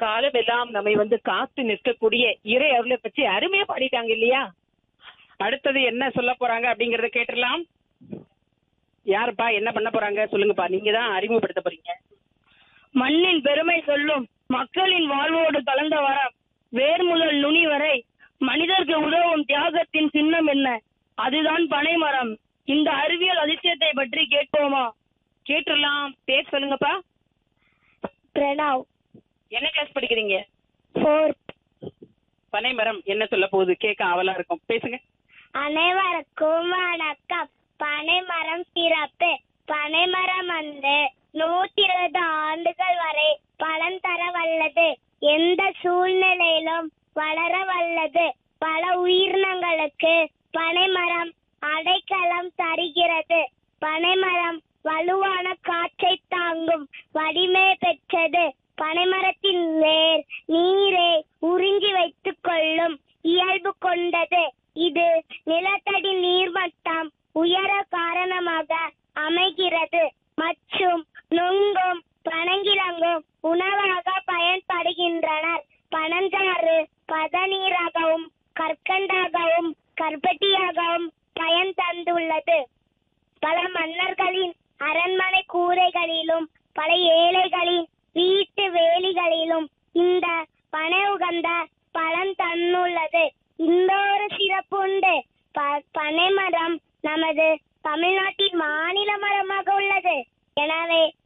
காலமெல்லாம் நம்மை வந்து காத்து நிற்கக்கூடிய இறை அருளை பற்றி அருமையா பாடிட்டாங்க இல்லையா அடுத்தது என்ன சொல்ல போறாங்க அப்படிங்கறத கேட்டுடலாம் யாருப்பா என்ன பண்ண போறாங்க சொல்லுங்கப்பா நீங்க தான் அறிமுகப்படுத்த போறீங்க மண்ணின் பெருமை சொல்லும் மக்களின் வாழ்வோடு கலந்த வரம் வேர் முதல் நுனி வரை மனிதருக்கு உதவும் தியாகத்தின் சின்னம் என்ன அதுதான் பனைமரம் இந்த அறிவியல் அதிசயத்தை பற்றி கேட்போமா கேட்டுடலாம் பேர் சொல்லுங்கப்பா பிரணவ் என்ன கிளாஸ் படிக்கிறீங்க ஃபோர்த் பனைமரம் என்ன சொல்ல போகுது கேட்க ஆவலா இருக்கும் பேசுங்க அனைவருக்கும் வணக்கம் பனைமரம் சிறப்பு பனைமரம் வந்து நூத்தி இருபது ஆண்டுகள் வரை பலன் தர வல்லது எந்த சூழ்நிலையிலும் வளர வல்லது பல உயிரினங்களுக்கு பனைமரம் அடைக்கலம் தருகிறது பனைமரம் வலுவான காற்றை தாங்கும் வலிமை பெற்றது பனைமரத்தின் வேர் நீரை உறிஞ்சி வைத்துக் கொள்ளும் இயல்பு கொண்டது இது நிலத்தடி நீர்மட்டம் உயர காரணமாக அமைகிறது மற்றும் நுங்கும் பனங்கிழங்கும் உணவாக பயன்படுகின்றனர் பனஞ்சாறு பதநீராகவும் கற்கண்டாகவும் கற்பட்டியாகவும் பயன் தந்துள்ளது பல மன்னர்களின் அரண்மனை கூரைகளிலும் பல ஏழைகளின் வீட்டு வேலிகளிலும் இந்த பனை உகந்த பழம் தன்னுள்ளது இந்த ஒரு சிறப்பு உண்டு ப- பனைமரம் நமது தமிழ்நாட்டின் மாநில மரமாக உள்ளது எனவே